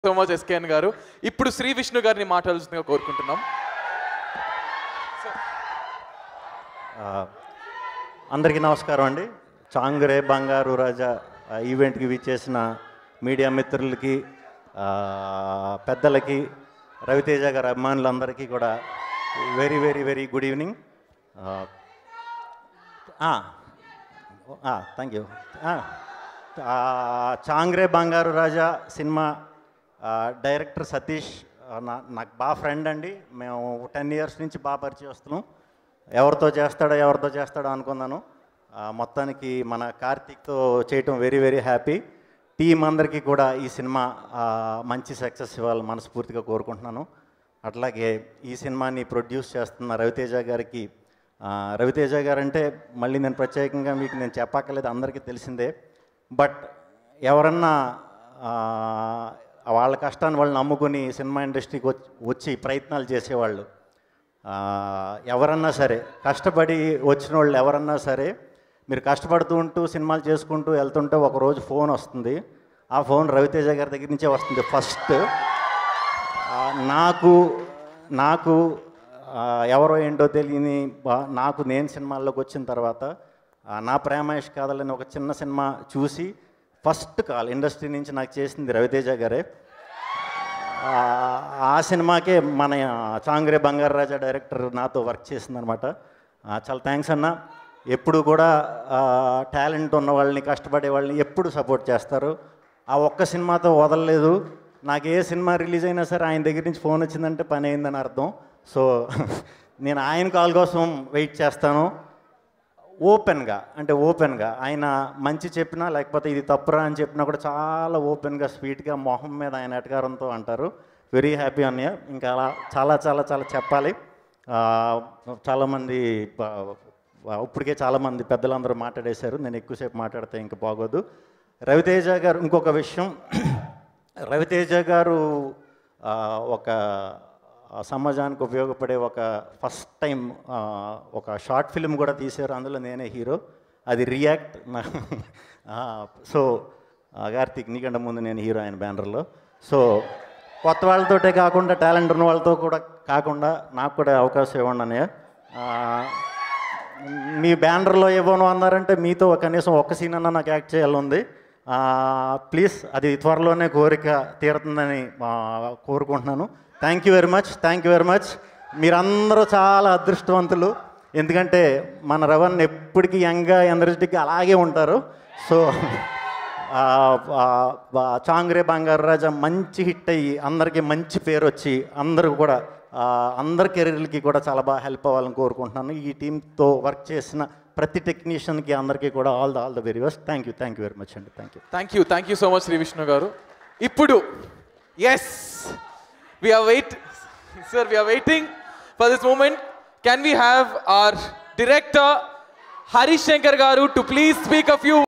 so much SKN గారు ఇప్పుడు శ్రీ విష్ణు గారిని మాట్లాడాల్సిందిగా కోరుకుంటున్నాం ఆ, అందరికీ నమస్కారం అండి చాంగ్రే బంగారు రాజా ఆ, ఈవెంట్కి విచ్చేసిన మీడియా మిత్రులకి ఆ, పెద్దలకి రవితేజ గారి అభిమానులందరికీ కూడా very very very good evening thank you Changure Bangaru Raja సినిమా ఆ, డైరెక్టర్ సతీష్ ఆ, నా నాకు బాగా ఫ్రెండ్ అండి మేము టెన్ ఇయర్స్ నుంచి బాగా పరిచయం వస్తున్నాం ఎవరితో చేస్తాడో ఎవరితో చేస్తాడో అనుకున్నాను ఆ, మొత్తానికి మన కార్తీక్తో చేయటం వెరీ వెరీ హ్యాపీ టీం అందరికీ కూడా ఈ సినిమా ఆ, మంచి సక్సెస్ ఇవ్వాలని మనస్ఫూర్తిగా కోరుకుంటున్నాను అట్లాగే ఈ సినిమాని ప్రొడ్యూస్ చేస్తున్న రవితేజ గారికి ఆ, రవితేజ గారు అంటే మళ్ళీ నేను ప్రత్యేకంగా మీకు నేను చెప్పక్కర్లేదు అందరికీ తెలిసిందే బట్ ఎవరన్నా ఆ, వాళ్ళ కష్టాన్ని వాళ్ళు నమ్ముకుని సినిమా ఇండస్ట్రీకి వచ్చి వచ్చి ప్రయత్నాలు చేసేవాళ్ళు ఆ, ఎవరన్నా సరే కష్టపడి వచ్చిన వాళ్ళు ఎవరన్నా సరే మీరు కష్టపడుతూ ఉంటూ సినిమాలు చేసుకుంటూ వెళ్తుంటే ఒక రోజు ఫోన్ వస్తుంది ఆ ఫోన్ రవితేజ గారి దగ్గర నుంచే వస్తుంది ఫస్ట్ ఆ, నాకు నాకు ఆ, ఎవరో ఏంటో తెలియని బా- నాకు నేను సినిమాల్లోకి వచ్చిన తర్వాత ఆ, నా ప్రేమేష్ కాదలని ఒక చిన్న సినిమా చూసి ఫస్ట్ కాల్ ఇండస్ట్రీ నుంచి నాకు చేసింది రవితేజ గారే ఆ, ఆ సినిమాకే మన చాంగ్రే బంగారు రాజా డైరెక్టర్ నాతో వర్క్ చేసిందనమాట చాలా థ్యాంక్స్ అన్న ఎప్పుడు కూడా టాలెంట్ ఉన్న వాళ్ళని కష్టపడే వాళ్ళని ఎప్పుడు సపోర్ట్ చేస్తారు ఆ ఒక్క సినిమాతో వదలలేదు నాకు ఏ సినిమా రిలీజ్ అయినా సరే ఆయన దగ్గర నుంచి ఫోన్ వచ్చిందంటే పని అయిందని అర్థం సో నేను ఆయన కాల్ కోసం వెయిట్ చేస్తాను ఓపెన్గా అంటే ఓపెన్గా ఆయన మంచి చెప్పినా లేకపోతే ఇది తప్పురా అని చెప్పినా కూడా చాలా ఓపెన్గా స్వీట్గా మొహం మీద ఆయన ఎటకారంతో అంటారు వెరీ హ్యాపీ అన్నయ్య ఇంకా అలా చాలా చాలా చాలా చెప్పాలి ఆ, చాలామంది బ- బ- ఇప్పటికే చాలామంది పెద్దలందరూ మాట్లాడేశారు నేను ఎక్కువసేపు మాట్లాడితే ఇంకా బాగోదు రవితేజ గారు ఇంకొక విషయం రవితేజ గారు ఆ, ఒక ఆ, సమాజానికి ఉపయోగపడే ఒక ఫస్ట్ టైం ఆ, ఒక షార్ట్ ఫిల్మ్ కూడా తీశారు అందులో నేనే హీరో అది రియాక్ట్ నా ఆ, సో ఆ, కార్తీక్ నీకంటే ముందు నేను హీరో ఆయన బ్యానర్లో సో కొత్త వాళ్ళతోటే కాకుండా టాలెంట్ ఉన్న వాళ్ళతో కూడా కాకుండా నాకు కూడా అవకాశం ఇవ్వండి అన్నయ్య ఆ, మీ బ్యానర్లో ఇవ్వను అన్నారంటే మీతో కనీసం ఒక్క సీన్ అన్నా నాకు యాక్ట్ చేయాలంది ప్లీజ్ అది త్వరలోనే కోరిక తీరుతుందని ఆ, కోరుకుంటున్నాను thank you very much thank you very much మీరందరూ చాలా అదృష్టవంతులు ఎందుకంటే మన రవణ్ ఎప్పటికీ యంగ్గా ఎనర్జెటిక్గా అలాగే ఉంటారు సో ఆ, ఆ, ఆ, చాంగ్రే బంగారు రాజా మంచి హిట్ అయ్యి అందరికీ మంచి పేరు వచ్చి అందరూ కూడా ఆ, అందరి కెరీర్లకి కూడా చాలా బాగా హెల్ప్ అవ్వాలని కోరుకుంటున్నాను ఈ టీంతో వర్క్ చేసిన ప్రతి టెక్నీషియన్కి అందరికీ కూడా all the all the very best thank you thank you very much అండి thank you thank you thank you so much Shri Vishnu garu ఇప్పుడు yes we are wait sir we are waiting for this moment can we have our director Harish Shankar garu to please speak a few